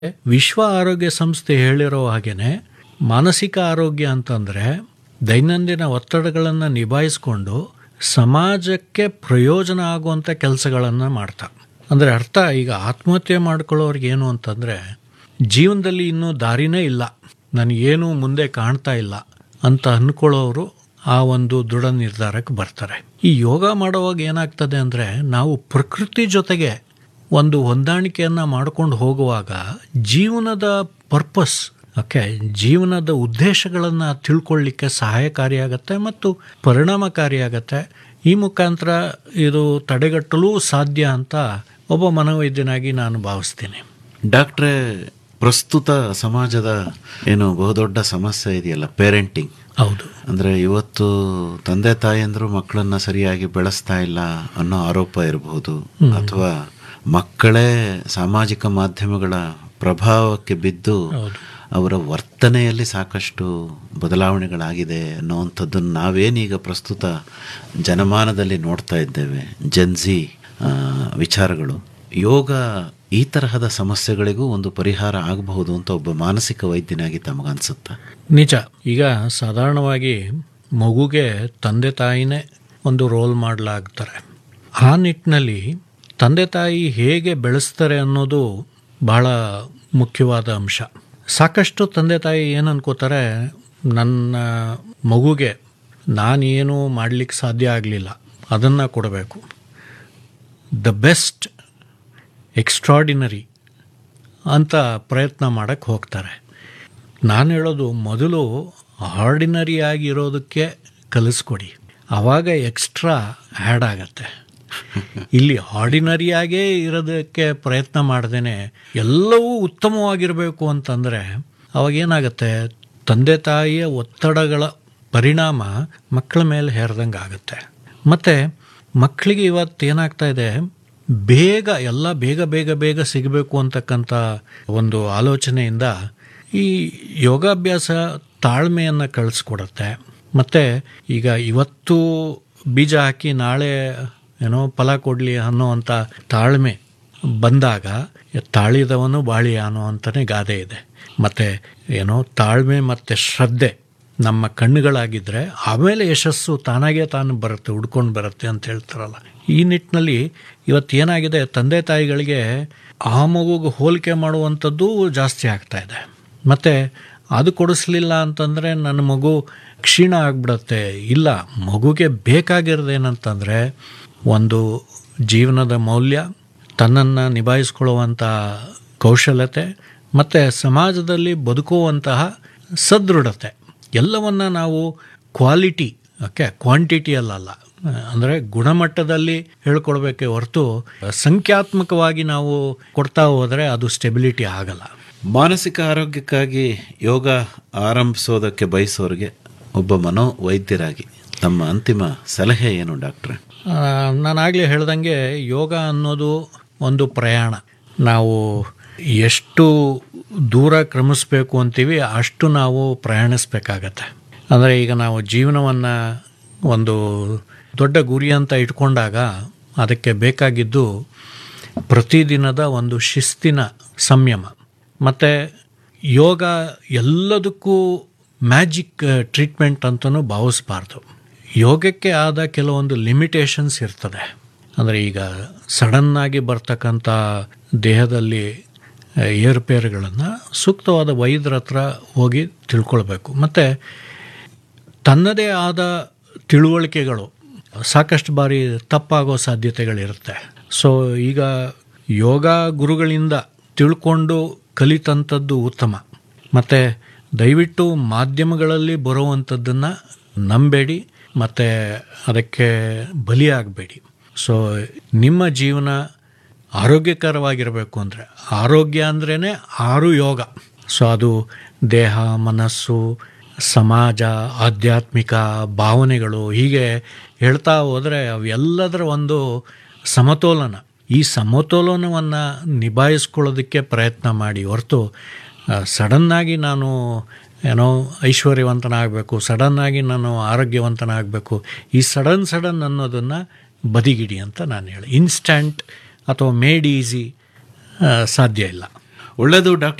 ವಿಶ್ವ ಆರೋಗ್ಯ ಸಂಸ್ಥೆ ಹೇಳಿರೋ ಹಾಗೇನೆ ಮಾನಸಿಕ ಆರೋಗ್ಯ ಅಂತಂದರೆ ದೈನಂದಿನ ಒತ್ತಡಗಳನ್ನು ನಿಭಾಯಿಸ್ಕೊಂಡು ಸಮಾಜಕ್ಕೆ ಪ್ರಯೋಜನ ಆಗುವಂಥ ಕೆಲಸಗಳನ್ನು ಮಾಡ್ತಾ ಅಂದರೆ ಅರ್ಥ ಈಗ ಆತ್ಮಹತ್ಯೆ ಮಾಡ್ಕೊಳ್ಳೋರ್ಗೆ ಏನು ಅಂತಂದರೆ ಜೀವನದಲ್ಲಿ ಇನ್ನೂ ದಾರಿನೇ ಇಲ್ಲ ನನಗೇನು ಮುಂದೆ ಕಾಣ್ತಾ ಇಲ್ಲ ಅಂತ ಅಂದ್ಕೊಳ್ಳೋರು ಆ ಒಂದು ದೃಢ ನಿರ್ಧಾರಕ್ಕೆ ಬರ್ತಾರೆ ಈ ಯೋಗ ಮಾಡುವಾಗ ಏನಾಗ್ತದೆ ಅಂದರೆ ನಾವು ಪ್ರಕೃತಿ ಜೊತೆಗೆ ಒಂದು ಹೊಂದಾಣಿಕೆಯನ್ನು ಮಾಡ್ಕೊಂಡು ಹೋಗುವಾಗ ಜೀವನದ ಪರ್ಪಸ್ ಓಕೆ ಜೀವನದ ಉದ್ದೇಶಗಳನ್ನು ತಿಳ್ಕೊಳ್ಳಿಕ್ಕೆ ಸಹಾಯಕಾರಿಯಾಗತ್ತೆ ಮತ್ತು ಪರಿಣಾಮಕಾರಿಯಾಗತ್ತೆ ಈ ಮುಖಾಂತರ ಇದು ತಡೆಗಟ್ಟಲು ಸಾಧ್ಯ ಅಂತ ಒಬ್ಬ ಮನೋವೈದ್ಯನಾಗಿ ನಾನು ಭಾವಿಸ್ತೀನಿ ಡಾಕ್ಟ್ರೇ ಪ್ರಸ್ತುತ ಸಮಾಜದ ಏನು ಬಹುದೊಡ್ಡ ಸಮಸ್ಯೆ ಇದೆಯಲ್ಲ ಪೇರೆಂಟಿಂಗ್ ಹೌದು ಅಂದ್ರೆ ಇವತ್ತು ತಂದೆ ತಾಯಂದ್ರು ಮಕ್ಕಳನ್ನ ಸರಿಯಾಗಿ ಬೆಳೆಸ್ತಾ ಇಲ್ಲ ಅನ್ನೋ ಆರೋಪ ಇರಬಹುದು ಅಥವಾ ಮಕ್ಕಳೇ ಸಾಮಾಜಿಕ ಮಾಧ್ಯಮಗಳ ಪ್ರಭಾವಕ್ಕೆ ಬಿದ್ದು ಹೌದು ಅವರ ವರ್ತನೆಯಲ್ಲಿ ಸಾಕಷ್ಟು ಬದಲಾವಣೆಗಳಾಗಿದೆ ಅನ್ನುವಂಥದ್ದನ್ನು ನಾವೇನೀಗ ಪ್ರಸ್ತುತ ಜನಮಾನದಲ್ಲಿ ನೋಡ್ತಾ ಇದ್ದೇವೆ ಜನ್ಜಿ ವಿಚಾರಗಳು ಯೋಗ ಈ ತರಹದ ಸಮಸ್ಯೆಗಳಿಗೂ ಒಂದು ಪರಿಹಾರ ಆಗಬಹುದು ಅಂತ ಒಬ್ಬ ಮಾನಸಿಕ ವೈದ್ಯನಾಗಿ ತಮಗನ್ಸುತ್ತಾ ನಿಜ ಈಗ ಸಾಧಾರಣವಾಗಿ ಮಗುಗೆ ತಂದೆ ತಾಯಿನೇ ಒಂದು ರೋಲ್ ಮಾಡಲಾಗ್ತಾರೆ ಆ ನಿಟ್ಟಿನಲ್ಲಿ ತಂದೆ ತಾಯಿ ಹೇಗೆ ಬೆಳೆಸ್ತಾರೆ ಅನ್ನೋದು ಬಹಳ ಮುಖ್ಯವಾದ ಅಂಶ ಸಾಕಷ್ಟು ತಂದೆ ತಾಯಿ ಏನು ಅನ್ಕೋತಾರೆ ನನ್ನ ಮಗುಗೆ ನಾನೇನು ಮಾಡಲಿಕ್ಕೆ ಸಾಧ್ಯ ಆಗಲಿಲ್ಲ ಅದನ್ನು ಕೊಡಬೇಕು ದ ಬೆಸ್ಟ್ ಎಕ್ಸ್ಟ್ರಾಡಿನರಿ ಅಂತ ಪ್ರಯತ್ನ ಮಾಡೋಕ್ಕೆ ಹೋಗ್ತಾರೆ ನಾನು ಹೇಳೋದು ಮೊದಲು ಆರ್ಡಿನರಿ ಆಗಿರೋದಕ್ಕೆ ಕಲಿಸ್ಕೊಡಿ ಆವಾಗ ಎಕ್ಸ್ಟ್ರಾ ಆ್ಯಡ್ ಆಗತ್ತೆ ಇಲ್ಲಿ ಆರ್ಡಿನರಿಯಾಗೇ ಇರೋದಕ್ಕೆ ಪ್ರಯತ್ನ ಮಾಡ್ದೇನೆ ಎಲ್ಲವೂ ಉತ್ತಮವಾಗಿರಬೇಕು ಅಂತಂದರೆ ಅವಾಗೇನಾಗತ್ತೆ ತಂದೆ ತಾಯಿಯ ಒತ್ತಡಗಳ ಪರಿಣಾಮ ಮಕ್ಕಳ ಮೇಲೆ ಹೇರ್ದಂಗೆ ಆಗುತ್ತೆ ಮತ್ತು ಮಕ್ಕಳಿಗೆ ಇವತ್ತು ಏನಾಗ್ತಾ ಇದೆ ಬೇಗ ಎಲ್ಲ ಬೇಗ ಬೇಗ ಬೇಗ ಸಿಗಬೇಕು ಅಂತಕ್ಕಂಥ ಒಂದು ಆಲೋಚನೆಯಿಂದ ಈ ಯೋಗಾಭ್ಯಾಸ ತಾಳ್ಮೆಯನ್ನು ಕಳಿಸ್ಕೊಡುತ್ತೆ ಮತ್ತು ಈಗ ಇವತ್ತು ಬೀಜ ಹಾಕಿ ನಾಳೆ ಏನೋ ಫಲ ಕೊಡಲಿ ಅನ್ನೋವಂಥ ತಾಳ್ಮೆ ಬಂದಾಗ ತಾಳಿದವನು ಬಾಳಿ ಅನ್ನೋ ಅಂತಲೇ ಗಾದೆ ಇದೆ ಮತ್ತು ಏನೋ ತಾಳ್ಮೆ ಮತ್ತು ಶ್ರದ್ಧೆ ನಮ್ಮ ಕಣ್ಣುಗಳಾಗಿದ್ದರೆ ಆಮೇಲೆ ಯಶಸ್ಸು ತಾನಾಗೇ ತಾನು ಬರುತ್ತೆ ಹುಡ್ಕೊಂಡು ಬರುತ್ತೆ ಅಂತ ಹೇಳ್ತಾರಲ್ಲ ಈ ನಿಟ್ಟಿನಲ್ಲಿ ಇವತ್ತು ಏನಾಗಿದೆ ತಂದೆ ತಾಯಿಗಳಿಗೆ ಆ ಮಗುಗೆ ಹೋಲಿಕೆ ಮಾಡುವಂಥದ್ದು ಜಾಸ್ತಿ ಆಗ್ತಾ ಇದೆ ಮತ್ತು ಅದು ಕೊಡಿಸ್ಲಿಲ್ಲ ಅಂತಂದರೆ ನನ್ನ ಮಗು ಕ್ಷೀಣ ಆಗಿಬಿಡತ್ತೆ ಇಲ್ಲ ಮಗುಗೆ ಬೇಕಾಗಿರೋದೇನಂತಂದರೆ ಒಂದು ಜೀವನದ ಮೌಲ್ಯ ತನ್ನನ್ನು ನಿಭಾಯಿಸ್ಕೊಳ್ಳುವಂಥ ಕೌಶಲ್ಯತೆ ಮತ್ತು ಸಮಾಜದಲ್ಲಿ ಬದುಕುವಂತಹ ಸದೃಢತೆ ಎಲ್ಲವನ್ನ ನಾವು ಕ್ವಾಲಿಟಿ ಓಕೆ ಕ್ವಾಂಟಿಟಿಯಲ್ಲ ಅಂದರೆ ಗುಣಮಟ್ಟದಲ್ಲಿ ಹೇಳ್ಕೊಡ್ಬೇಕೆ ಹೊರತು ಸಂಖ್ಯಾತ್ಮಕವಾಗಿ ನಾವು ಕೊಡ್ತಾ ಹೋದರೆ ಅದು ಸ್ಟೆಬಿಲಿಟಿ ಆಗಲ್ಲ ಮಾನಸಿಕ ಆರೋಗ್ಯಕ್ಕಾಗಿ ಯೋಗ ಆರಂಭಿಸೋದಕ್ಕೆ ಬಯಸೋರಿಗೆ ಒಬ್ಬ ಮನೋವೈದ್ಯರಾಗಿ ತಮ್ಮ ಅಂತಿಮ ಸಲಹೆ ಏನು ಡಾಕ್ಟ್ರೆ ನಾನಾಗಲೇ ಹೇಳ್ದಂಗೆ ಯೋಗ ಅನ್ನೋದು ಒಂದು ಪ್ರಯಾಣ ನಾವು ಎಷ್ಟು ದೂರ ಕ್ರಮಿಸ್ಬೇಕು ಅಂತೀವಿ ಅಷ್ಟು ನಾವು ಪ್ರಯಾಣಿಸ್ಬೇಕಾಗತ್ತೆ ಅಂದರೆ ಈಗ ನಾವು ಜೀವನವನ್ನು ಒಂದು ದೊಡ್ಡ ಗುರಿ ಅಂತ ಇಟ್ಕೊಂಡಾಗ ಅದಕ್ಕೆ ಬೇಕಾಗಿದ್ದು ಪ್ರತಿದಿನದ ಒಂದು ಶಿಸ್ತಿನ ಸಂಯಮ ಮತ್ತು ಯೋಗ ಎಲ್ಲದಕ್ಕೂ ಮ್ಯಾಜಿಕ್ ಟ್ರೀಟ್ಮೆಂಟ್ ಅಂತಲೂ ಭಾವಿಸ್ಬಾರ್ದು ಯೋಗಕ್ಕೆ ಆದ ಕೆಲವೊಂದು ಲಿಮಿಟೇಷನ್ಸ್ ಇರ್ತದೆ ಅಂದರೆ ಈಗ ಸಡನ್ನಾಗಿ ಬರ್ತಕ್ಕಂಥ ದೇಹದಲ್ಲಿ ಏರುಪೇರುಗಳನ್ನು ಸೂಕ್ತವಾದ ವೈದ್ಯರ ಹತ್ರ ಹೋಗಿ ತಿಳ್ಕೊಳ್ಬೇಕು ಮತ್ತು ತನ್ನದೇ ಆದ ತಿಳುವಳಿಕೆಗಳು ಸಾಕಷ್ಟು ಬಾರಿ ತಪ್ಪಾಗೋ ಸಾಧ್ಯತೆಗಳಿರುತ್ತೆ ಸೊ ಈಗ ಯೋಗ ಗುರುಗಳಿಂದ ತಿಳ್ಕೊಂಡು ಕಲಿತಂಥದ್ದು ಉತ್ತಮ ಮತ್ತು ದಯವಿಟ್ಟು ಮಾಧ್ಯಮಗಳಲ್ಲಿ ಬರುವಂಥದ್ದನ್ನು ನಂಬೇಡಿ ಮತ್ತು ಅದಕ್ಕೆ ಬಲಿಯಾಗಬೇಡಿ ಸೊ ನಿಮ್ಮ ಜೀವನ ಆರೋಗ್ಯಕರವಾಗಿರಬೇಕು ಅಂದರೆ ಆರೋಗ್ಯ ಅಂದ್ರೇ ಆರು ಯೋಗ ಸೊ ಅದು ದೇಹ ಮನಸ್ಸು ಸಮಾಜ ಆಧ್ಯಾತ್ಮಿಕ ಭಾವನೆಗಳು ಹೀಗೆ ಹೇಳ್ತಾ ಹೋದರೆ ಅವೆಲ್ಲದರ ಒಂದು ಸಮತೋಲನ ಈ ಸಮತೋಲನವನ್ನು ನಿಭಾಯಿಸ್ಕೊಳ್ಳೋದಕ್ಕೆ ಪ್ರಯತ್ನ ಮಾಡಿ ಹೊರತು ಸಡನ್ನಾಗಿ ನಾನು ಏನೋ ಐಶ್ವರ್ಯವಂತನಾಗಬೇಕು ಸಡನ್ನಾಗಿ ನಾನು ಆರೋಗ್ಯವಂತನಾಗಬೇಕು ಈ ಸಡನ್ ಸಡನ್ ಅನ್ನೋದನ್ನು ಬದಿಗಿಡಿ ಅಂತ ನಾನು ಹೇಳಿ ಇನ್ಸ್ಟಂಟ್ ಅಥವಾ ಮೇಡ್ ಈಸಿ ಸಾಧ್ಯ ಇಲ್ಲ ಒಳ್ಳೆಯದು ಡಾಕ್ಟರ್